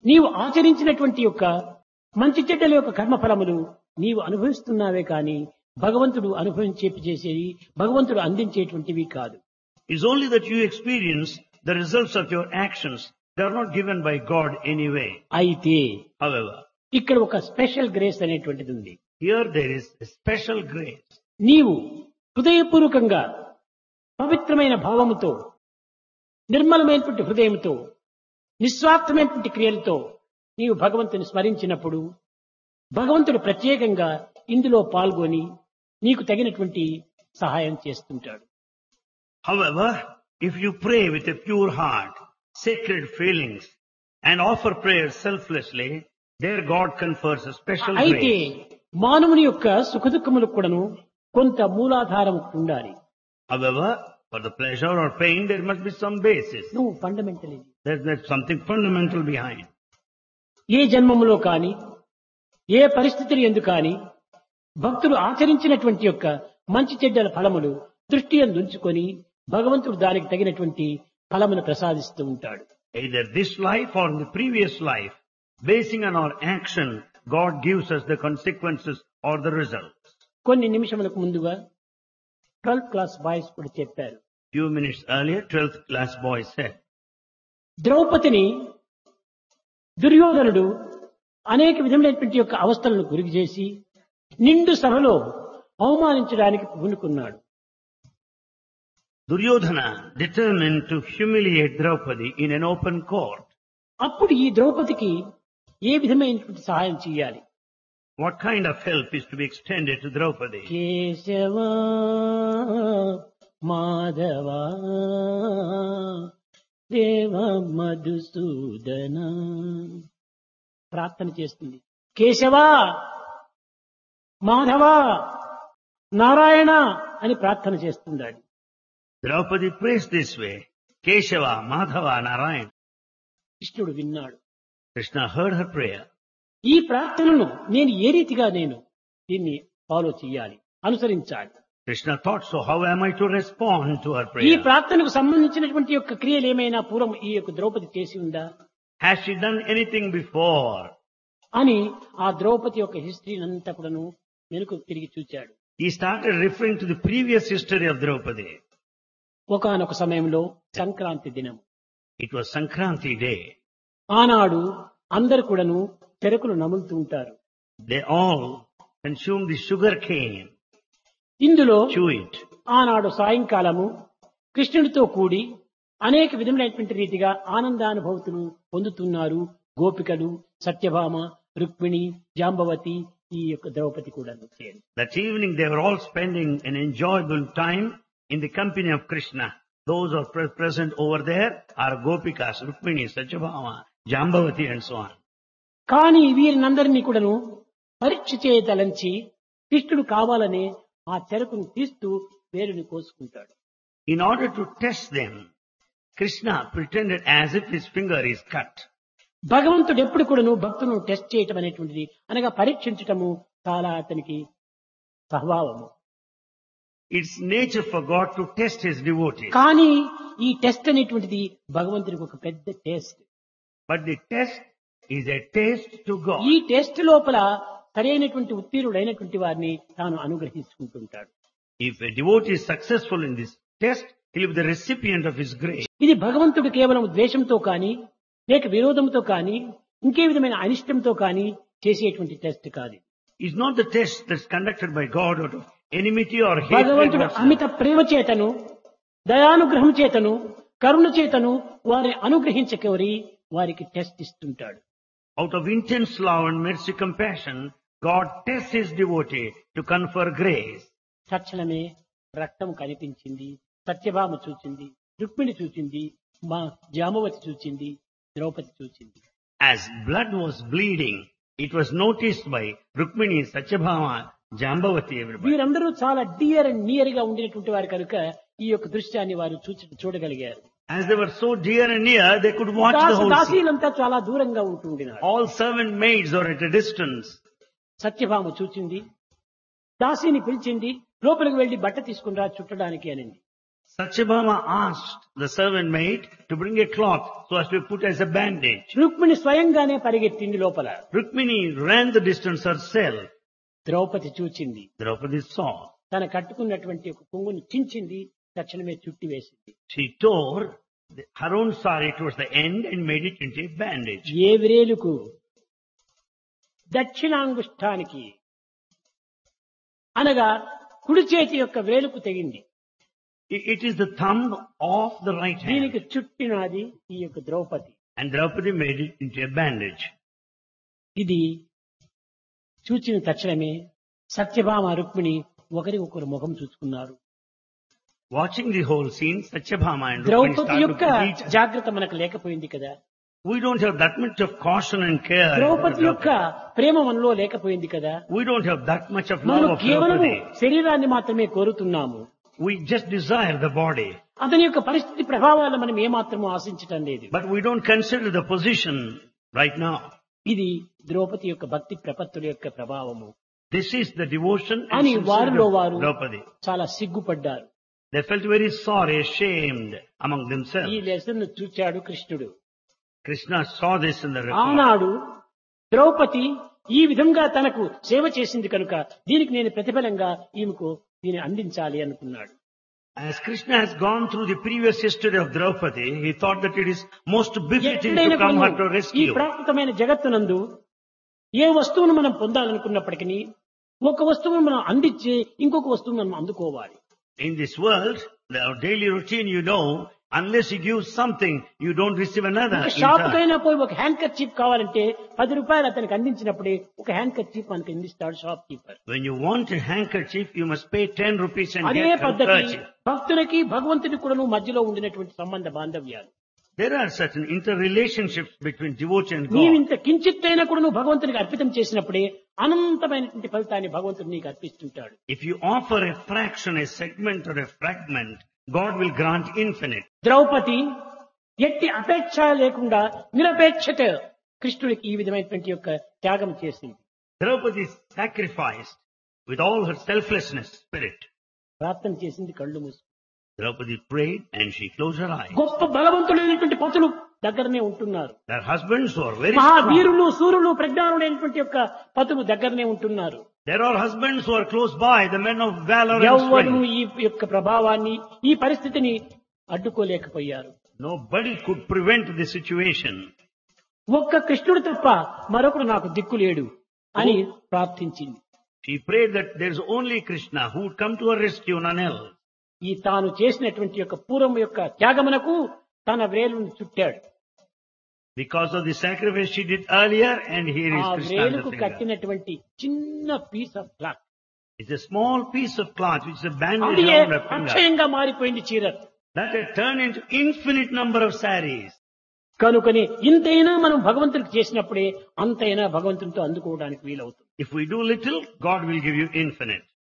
నీవు ఆచరించినటువంటి యొక్క మంచి చెడ్డల యొక్క కర్మఫలములు నీవు అనుభవిస్తున్నావే కాని భగవంతుడు అనుభవించేపి చేసేవి భగవంతుడు అందించేటువంటివి కాదు It's only that you experience the results of your actions. They are not given by God anyway. అయితే However, ఇక్కడ ఒక స్పెషల్ గ్రేస్ అనేటువంటిది ఉంది here there is a special grace. నీవు హృదయపూర్వకంగా పవిత్రమైన భావముతో నిర్మలమైనటువంటి హృదయంతో నిస్వార్థమైనటువంటి క్రియలతో నీవు భగవంతుని స్మరించినప్పుడు భగవంతుడు ప్రత్యేకంగా ఇందులో పాల్గొని నీకు తగినటువంటి సహాయం చేస్తుంటాడు However, if you pray with a pure heart, sacred feelings, and offer prayers selflessly, there God confers a special అయితే grace. మానవుని యొక్క సుఖదుఖములకు కూడాను కొంత మూలాధారం ఉండాలి However, for the pleasure or pain, there must be some basis. నువ్వు fundamental ఇది There's, there's something fundamental behind. ఏ జన్మములో కాని ఏ పరిస్థితులు ఎందు కాని భక్తులు ఆచరించినటువంటి యొక్క మంచి చెడ్డల ఫలములు దృష్టి ఉంచుకొని భగవంతుడు దానికి తగినటువంటి ఫలమును ప్రసాదిస్తూ ఉంటాడు Either this life or in the previous life, basing on our action, God gives us the consequences or the results. కొన్ని నిమిషములకు ముందుగా ట్వెల్త్ క్లాస్ బాయ్స్ కూడా చెప్పారు Few minutes earlier, 12th class boy said, ద్రౌపదిని దుర్యోధనుడు అనేక విధములైనటువంటి యొక్క అవస్థలను గురి చేసి నిండు సభలో అవమానించడానికి పూనుకున్నాడు Duryodhana determined to humiliate Draupadi in an open court. అప్పుడు ఈ ద్రౌపదికి ఏ విధమైనటువంటి సహాయం చేయాలి What kind of help is to be extended to Draupadi? కేశవా మాధవా దేవ మధుసూదన ప్రార్థన చేస్తుంది కేశవా మాధవా నారాయణ అని ప్రార్థన చేస్తున్నాడు Draupadi prays this way, Keshava, Madhava, Narayan. కృష్ణుడు విన్నాడు Krishna heard her prayer. ఈ ప్రార్థనను నేను ఏ రీతిగా నేను దీన్ని ఫాలో చేయాలి అనుసరించాలి Krishna thought, so how am I to respond to her ఈ prayer? ప్రార్థనకు సంబంధించినటువంటి యొక్క క్రియలు ఏమైనా పూర్వం ఈ యొక్క ద్రౌపది చేసి ఉందా Has she done anything before? అని ఆ ద్రౌపది యొక్క హిస్టరీ అంతా కూడాను వెనుక తిరిగి చూచాడు He started referring to the previous history of Draupadi. ఒకనొక సమయంలో సంక్రాంతి దినం It was Sankranti day. ఆనాడు అందరు కూడాను చెరకులు నములుతూ ఉంటారు They all consumed the sugar cane, ఇందులో chew it. ఆనాడు సాయంకాలము కృష్ణుడితో కూడి అనేక విధములైనటువంటి రీతిగా ఆనందానుభూతులు పొందుతున్నారు గోపికలు సత్యభామ రుక్మిణి జాంబవతి ఈ యొక్క ద్రౌపది కూడా చేరి That evening they were all spending an enjoyable time in the company of Krishna. Those who are pre- present over there are Gopikas, Rukmini, Satyabhama, Jambavati and so on. కానీ వీరినందరినీ కూడాను పరీక్ష చేయతలంచి కృష్ణుడు కావాలనే ఆ చెరకును తీస్తూ వేరుని కోసుకుంటాడు In order to test them, Krishna pretended as if his finger is cut. భగవంతుడు ఎప్పుడు కూడాను భక్తులను టెస్ట్ చేయటం అనేటువంటిది అనగా పరీక్షించటము చాలా అతనికి స్వభావము It's nature for God to test his devotees. కానీ ఈ టెస్ట్ అనేటువంటిది భగవంతునికి ఒక పెద్ద test But the test is a taste to God. ఈ టెస్ట్ లోపల సరైనటువంటి ఉత్తీర్ణుడైనటువంటి వారిని తాను అనుగ్రహించుకుంటుంటాడు If a devotee is successful in this test, he'll be the recipient of his grace. ఇది భగవంతుడు కేవలం ద్వేషంతో కానీ లేక విరోధంతో కానీ ఇంకే విధమైన అనిష్టంతో కానీ చేసేటువంటి టెస్ట్ కాదు It's not the test that's conducted by God out of enmity or hatred. భగవంతుడు whatsoever. అమిత ప్రేమ చేతను దయానుగ్రహం చేతను కరుణ చేతను వారిని అనుగ్రహించకోరి వారికి టెస్ట్ ఇస్తుంటాడు Out of intense love and mercy compassion, God tests his devotee to confer grace. తక్షణమే రక్తం కనిపించింది సత్యభామ చూచింది రుక్మిణి చూచింది మా జామవతి చూచింది ద్రౌపది చూచింది As blood was bleeding, it was noticed by Rukmini, Satyabhama, Jambavati, everybody. వీరందరూ చాలా డియర్ అండ్ నియర్ గా ఉండినటువంటి వారు కనుక ఈ యొక్క దృశ్యాన్ని వారు చూచి చూడగలిగారు As they were so dear and near, they could watch the Dasu whole scene. దాసీలంతా చాలా దూరంగా ఉంటుండినారు All servant maids are at a distance. Satyabhama చూచింది దాసిని పిలిచింది లోపలికి వెళ్లి బట్ట తీసుకుని రా చుట్టడానికి అనింది Satyabhama asked the servant maid to bring a cloth so as to be put as a bandage. Rukmini స్వయంగానే పరిగెత్తింది లోపల Rukmini ran the distance herself. Draupadi చూచింది Draupadi saw. తన కట్టుకున్నటువంటి ఒక కొంగుని చించింది తక్షణమే చుట్టి వేసింది She tore the, her own sari towards the end and made it into a bandage. ఏ విరేలుకు దక్షిణాంగుష్ఠానికి అనగా కుడి చేతి యొక్క వేలుకు తెగింది I- It is the thumb of the right hand. దీనికి చుట్టినది ఈ యొక్క Draupadi And Draupadi made it into a bandage. ఇది చూచిన తక్షణమే సత్యభామ రుక్మిణి ఒకరి ఒకరు ముఖం చూసుకున్నారు Watching the whole scene, Satyabhama and Rukmini Draupadi started యొక్క looking at each other. జాగ్రత్త మనకు లేకపోయింది కదా We don't have that much of caution and care. for Draupadi యొక్క Draupadi. ప్రేమ మనలో లేకపోయింది కదా We don't have that much of మనం love of కేవలము Draupadi. శరీరాన్ని మాత్రమే కోరుతున్నాము We just desire the body. అతని యొక్క పరిస్థితి ప్రభావాలు మనం ఏమాత్రము ఆశించటం లేదు But we don't consider the position right now. ఇది ద్రౌపది యొక్క భక్తి ప్రపత్తుల యొక్క ప్రభావము This is the devotion and అని sincerity వారిలో of వారు Draupadi. చాలా సిగ్గుపడ్డారు They felt very sorry, ashamed among ఈ themselves. లెసన్ చూచాడు కృష్ణుడు Krishna saw this in the report. ఆనాడు ద్రౌపది ఈ విధంగా తనకు సేవ చేసింది కనుక దీనికి నేను ప్రతిఫలంగా ఈమెకు దీన్ని అందించాలి అనుకున్నాడు As Krishna has gone through the previous history of Draupadi, he thought that it is most befitting ఎక్కడైనా to come her to కూడా ఈ rescue. ప్రాకృతమైన జగత్తునందు ఏ వస్తువును మనం పొందాలనుకున్నప్పటికీ ఒక వస్తువును మనం అందించి ఇంకొక వస్తువును మనం అందుకోవాలి In this world, our daily routine, you know, unless you give something, you don't receive another. ఒక in షాప్ turn. కైనా పోయి ఒక హ్యాండ్ కర్చీప్ కావాలంటే పది రూపాయలు అతనికి అందించినప్పుడే ఒక హ్యాండ్ కర్చీప్ మనకి అందిస్తాడు shopkeeper When you want a handkerchief, you must pay 10 rupees and అదే get పద్ధతి handkerchief. భక్తులకి భగవంతునికి కూడాను మధ్యలో ఉండినటువంటి సంబంధ బాంధవ్యాలు There are certain interrelationships between devotee and God. నీవింత కించిత్తైనా కూడా నువ్వు భగవంతునికి అర్పితం చేసినప్పుడే అనంతమైనటువంటి ఫలితాన్ని భగవంతుడు నీకు అర్పిస్తుంటాడు If you offer a fraction, a segment or a fragment, God will grant infinite. Draupadi ఎట్టి అపేక్ష లేకుండా నిరపేక్షత కృష్ణుడికి ఈ విధమైనటువంటి యొక్క త్యాగం చేసింది Draupadi sacrificed with all her selflessness spirit. ప్రార్థన చేసింది కళ్ళు మూసి Draupadi prayed and she closed her eyes. గొప్ప బలవంతులైనటువంటి పతులు దగ్గరనే ఉంటున్నారు Their husbands who are very strong. మహావీరులు సూర్యులు ప్రజ్ఞానుడైనటువంటి యొక్క పతులు దగ్గరనే ఉంటున్నారు There are husbands who are close by, the men of valor and ఎవ్వరు strength. ఈ యొక్క ప్రభావాన్ని ఈ పరిస్థితిని అడ్డుకోలేకపోయారు Nobody could prevent the situation. ఒక్క కృష్ణుడు తప్ప మరొకడు నాకు దిక్కు లేడు అని ప్రార్థించింది She prayed that there is only Krishna who would come to her rescue, none else. ఈ తాను చేసినటువంటి యొక్క పూర్వం యొక్క త్యాగమునకు తన వ్రేలును చుట్టాడు Because of the sacrifice she did earlier, and here is ఆ Krishna. on the వ్రేలుకు finger. కట్టినటువంటి చిన్న piece of cloth It's a small piece of cloth which is a bandage అది around her finger. అక్షయంగా మారిపోయింది చీర That had turned into infinite number of saris. కనుకని ఇంతైనా మనం భగవంతుడికి చేసినప్పుడే అంతైనా భగవంతునితో అందుకోవడానికి వీలవుతుంది If we do little, God will give you infinite.